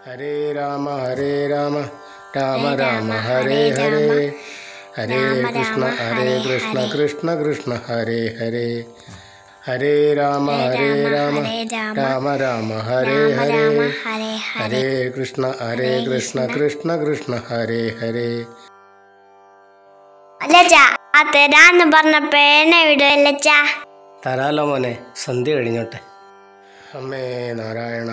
ഹരേ രാമ ഹരേ രാമ രാമ രാമ ഹരേ ഹരേ ഹരേ കൃഷ്ണ ഹരേ കൃഷ്ണ കൃഷ്ണ കൃഷ്ണ ഹരേ ഹരേ ഹരേ രാമ ഹരേ രാമ രാമ രാമ ഹരേ ഹരേ ഹരേ ഹരേ കൃഷ്ണ ഹരേ കൃഷ്ണ കൃഷ്ണ കൃഷ്ണ ഹരേ ഹരേ അല്ലച്ചാ ആ തരാന്ന് പറഞ്ഞ പേന വിടുവല്ലച്ചാ തരാലോ മോനെ സന്ധ്യ കഴിഞ്ഞോട്ടെ അമ്മേ നാരായണ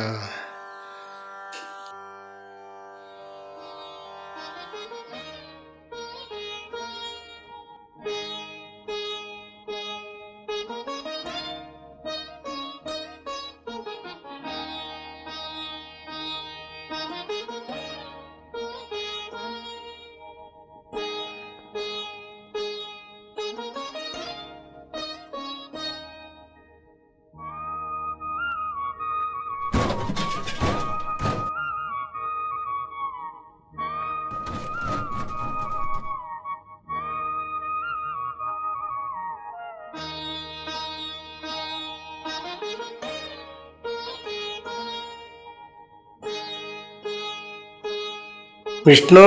വിഷ്ണു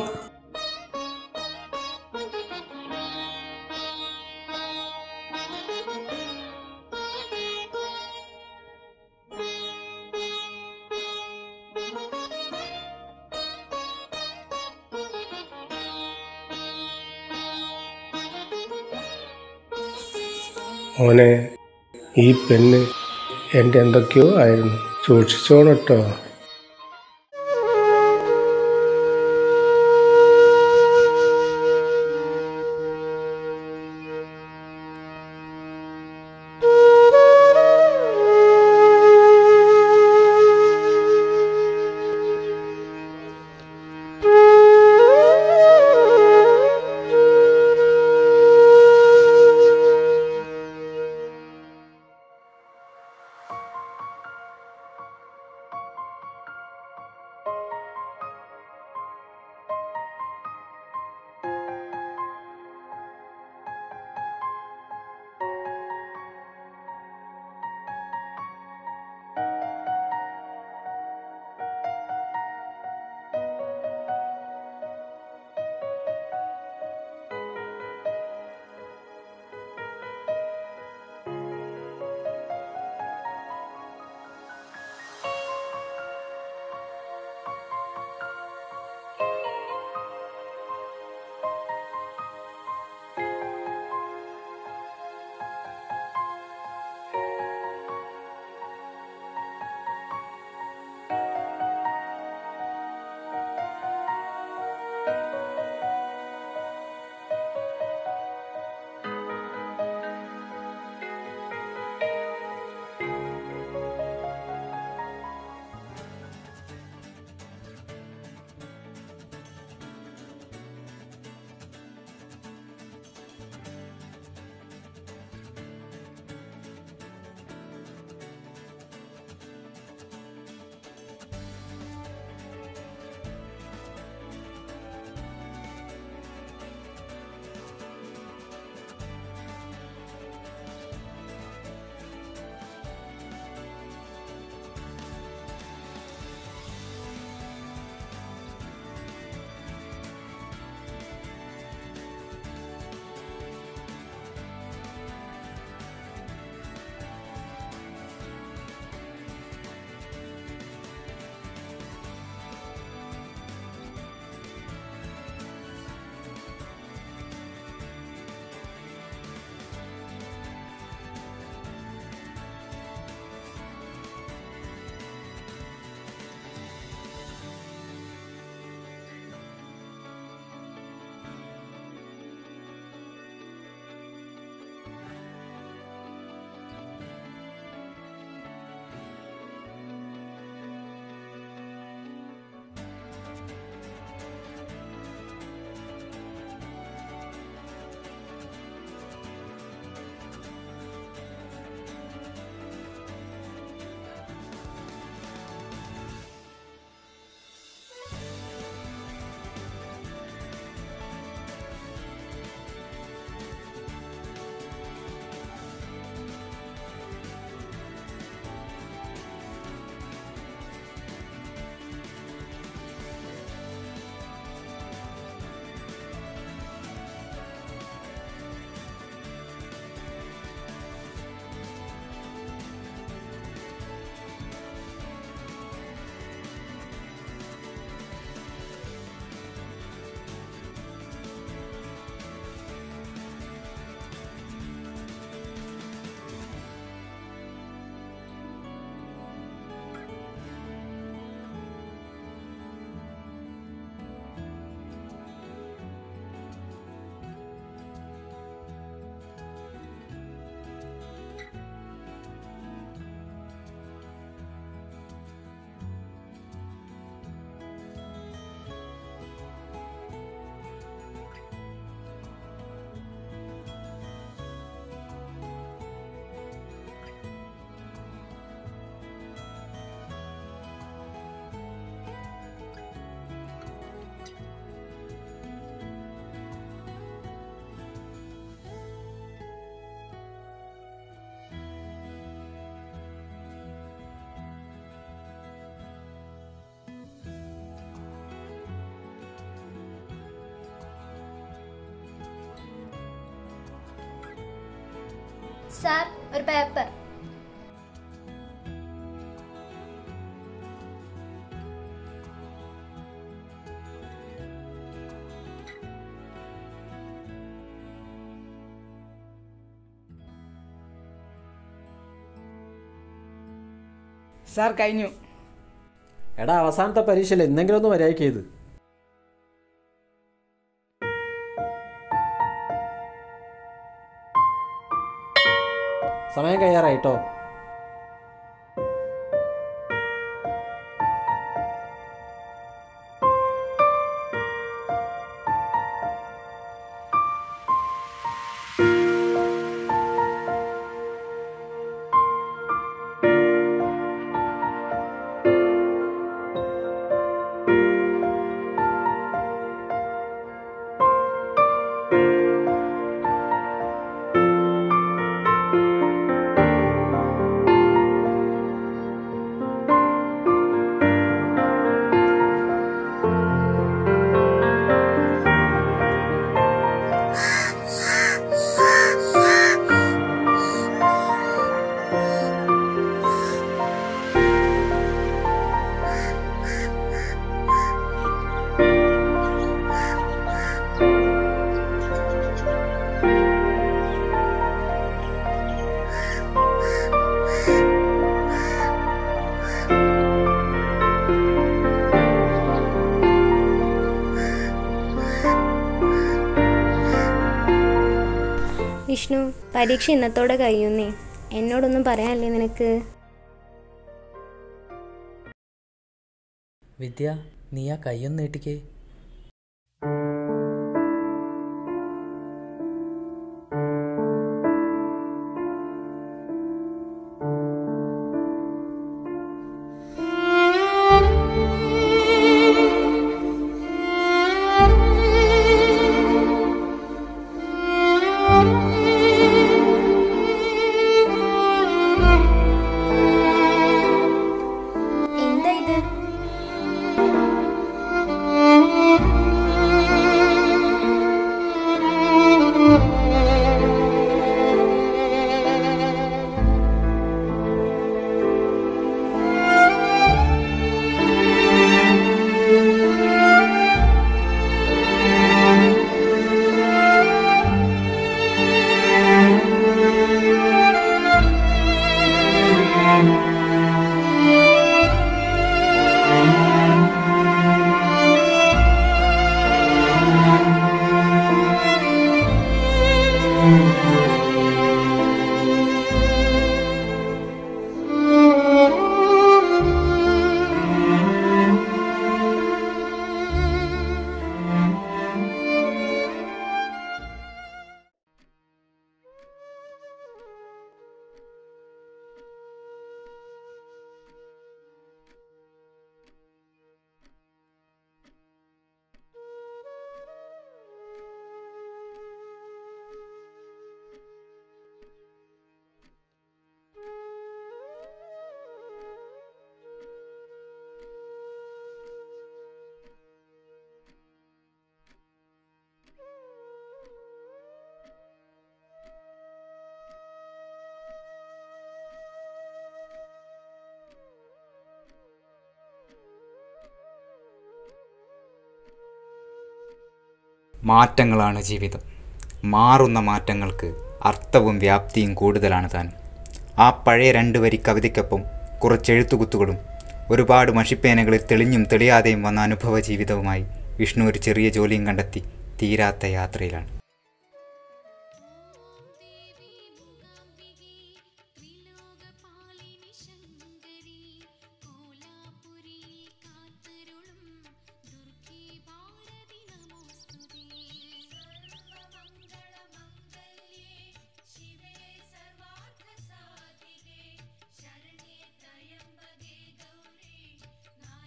മോനെ ഈ പെണ്ണ് എൻ്റെ എന്തൊക്കെയോ ആയിരുന്നു സൂക്ഷിച്ചോണം കേട്ടോ സാർ ഒരു പേപ്പർ സാർ കഴിഞ്ഞു എടാ അവസാനത്തെ പരീക്ഷയിൽ എന്തെങ്കിലും ഒന്ന് മര്യാദയ്ക്ക് ചെയ്ത് സമയം കഴിയാറായിട്ടോ വിഷ്ണു പരീക്ഷ ഇന്നത്തോടെ കഴിയുന്നേ എന്നോടൊന്നും പറയാനല്ലേ നിനക്ക് വിദ്യ നീ ആ കയ്യൊന്ന് നീട്ടിക്കേ എന്താ ഇത് മാറ്റങ്ങളാണ് ജീവിതം മാറുന്ന മാറ്റങ്ങൾക്ക് അർത്ഥവും വ്യാപ്തിയും കൂടുതലാണ് താൻ ആ പഴയ രണ്ട് വരി കവിതയ്ക്കൊപ്പം കുറച്ച് എഴുത്തുകുത്തുകളും ഒരുപാട് മഷിപ്പേനകളിൽ തെളിഞ്ഞും തെളിയാതെയും വന്ന അനുഭവ ജീവിതവുമായി വിഷ്ണു ഒരു ചെറിയ ജോലിയും കണ്ടെത്തി തീരാത്ത യാത്രയിലാണ്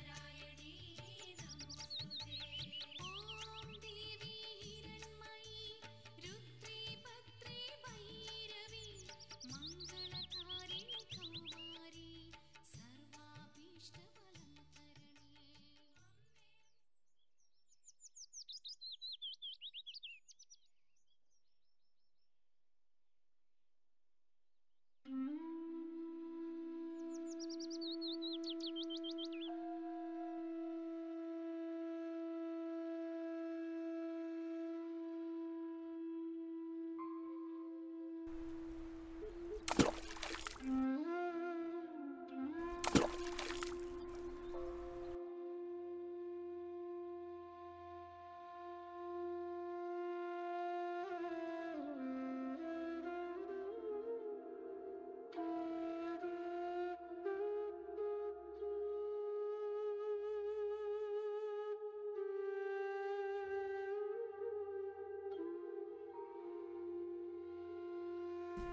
ദേവി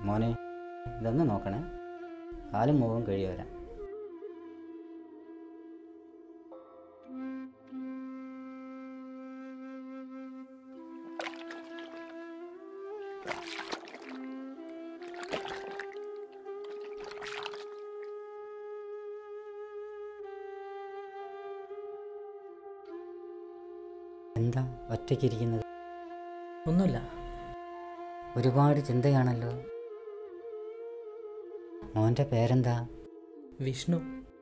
മോനെ ഇതൊന്ന് നോക്കണേ കാലും മുഖവും കഴിയ വരാം എന്താ ഒറ്റയ്ക്കിരിക്കുന്നത് ഒന്നുമില്ല ഒരുപാട് ചിന്തയാണല്ലോ മോൻ്റെ പേരെന്താ വിഷ്ണു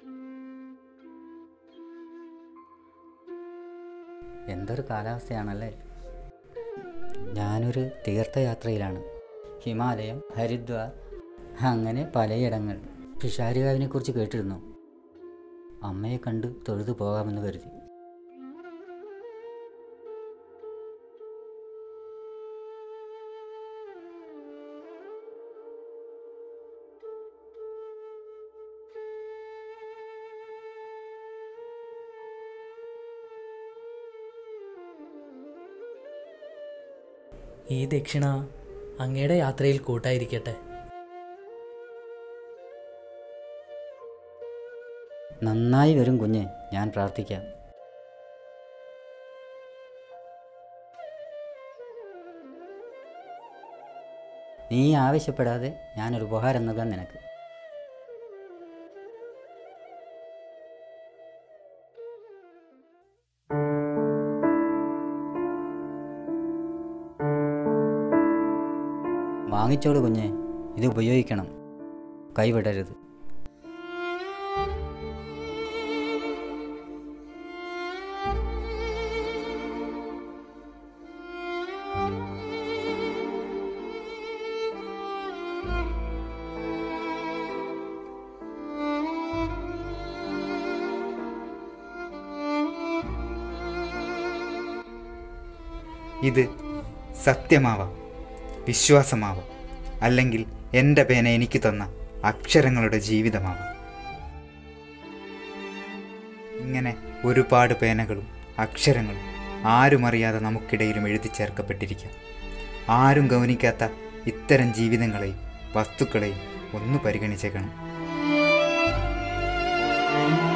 എന്തൊരു കാലാവസ്ഥയാണല്ലേ ഞാനൊരു തീർത്ഥയാത്രയിലാണ് ഹിമാലയം ഹരിദ്വാർ അങ്ങനെ പലയിടങ്ങൾ പിഷാരികാവിനെ കുറിച്ച് കേട്ടിരുന്നു അമ്മയെ കണ്ട് തൊഴുതു പോകാമെന്ന് കരുതി ഈ ദക്ഷിണ അങ്ങയുടെ യാത്രയിൽ കൂട്ടായിരിക്കട്ടെ നന്നായി വരും കുഞ്ഞെ ഞാൻ പ്രാർത്ഥിക്കാം നീ ആവശ്യപ്പെടാതെ ഞാനൊരു ഉപഹാരം നൽകാൻ നിനക്ക് വാങ്ങിച്ചോളൂ കുഞ്ഞെ ഇത് ഉപയോഗിക്കണം കൈവിടരുത് ഇത് സത്യമാവാം വിശ്വാസമാവാം അല്ലെങ്കിൽ എൻ്റെ പേന എനിക്ക് തന്ന അക്ഷരങ്ങളുടെ ജീവിതമാവാം ഇങ്ങനെ ഒരുപാട് പേനകളും അക്ഷരങ്ങളും ആരും അറിയാതെ നമുക്കിടയിലും എഴുതി ചേർക്കപ്പെട്ടിരിക്കാം ആരും ഗൗനിക്കാത്ത ഇത്തരം ജീവിതങ്ങളെയും വസ്തുക്കളെയും ഒന്ന് പരിഗണിച്ചേക്കണം